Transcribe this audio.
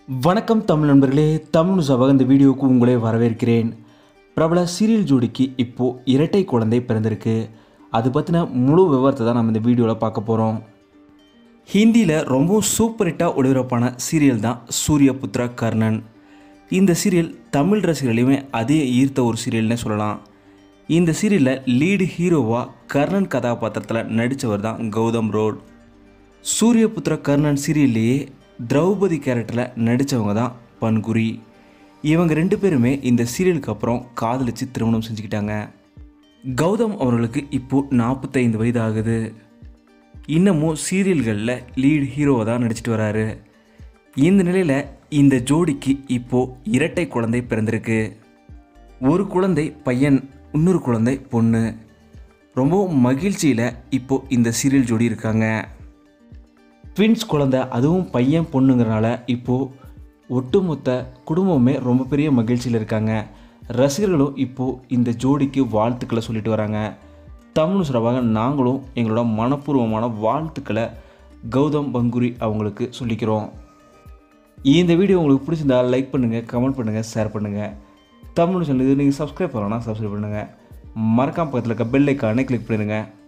வணக்கம் தமிழ் நண்பர்களே தமிழ் சபக இந்த வீடியோவுக்கு உங்களை வரவேற்கிறேன் பிரபல சீரியல் ஜோடிக்கு இப்போது இரட்டை குழந்தை பிறந்திருக்கு அது பற்றின முழு விவரத்தை தான் நம்ம இந்த வீடியோவில் பார்க்க போகிறோம் ஹிந்தியில் ரொம்பவும் சூப்பர் ஹிட்டாக ஒளிபரப்பான சீரியல் தான் சூரியபுத்ரா கர்ணன் இந்த சீரியல் தமிழ் ரசிகர்களையுமே அதே ஈர்த்த ஒரு சீரியல்னே சொல்லலாம் இந்த சீரியலில் லீடு ஹீரோவாக கர்ணன் கதாபாத்திரத்தில் நடித்தவர் தான் கௌதம் ரோட் சூரியபுத்திர கர்ணன் சீரியல்லையே திரௌபதி கேரக்டரில் நடித்தவங்க தான் பன்குரி இவங்க ரெண்டு பேருமே இந்த சீரியலுக்கு அப்புறம் காதலிச்சு திருமணம் செஞ்சுக்கிட்டாங்க கௌதம் அவர்களுக்கு இப்போது நாற்பத்தைந்து வயது ஆகுது இன்னமும் சீரியல்களில் லீட் ஹீரோவை தான் நடிச்சிட்டு வராரு இந்த நிலையில் இந்த ஜோடிக்கு இப்போது இரட்டை குழந்தை பிறந்திருக்கு ஒரு குழந்தை பையன் இன்னொரு குழந்தை பொண்ணு ரொம்ப மகிழ்ச்சியில் இப்போது இந்த சீரியல் ஜோடி இருக்காங்க ட்வின்ஸ் குழந்தை அதுவும் பையன் பொண்ணுங்கிறனால இப்போது ஒட்டுமொத்த குடும்பமே ரொம்ப பெரிய மகிழ்ச்சியில் இருக்காங்க ரசிகர்களும் இப்போது இந்த ஜோடிக்கு வாழ்த்துக்களை சொல்லிட்டு வராங்க தமிழ் சார்பாக நாங்களும் எங்களோட மனப்பூர்வமான வாழ்த்துக்களை கௌதம் பங்குரி அவங்களுக்கு சொல்லிக்கிறோம் இந்த வீடியோ உங்களுக்கு பிடிச்சிருந்தா லைக் பண்ணுங்கள் கமெண்ட் பண்ணுங்கள் ஷேர் பண்ணுங்கள் தமிழ் சேனலுக்கு நீங்கள் சப்ஸ்கிரைப் பண்ணலாம் சப்ஸ்கிரைப் பண்ணுங்கள் மறக்காம பக்கத்தில் இருக்க பெல் ஐக்கானே கிளிக் பண்ணுங்கள்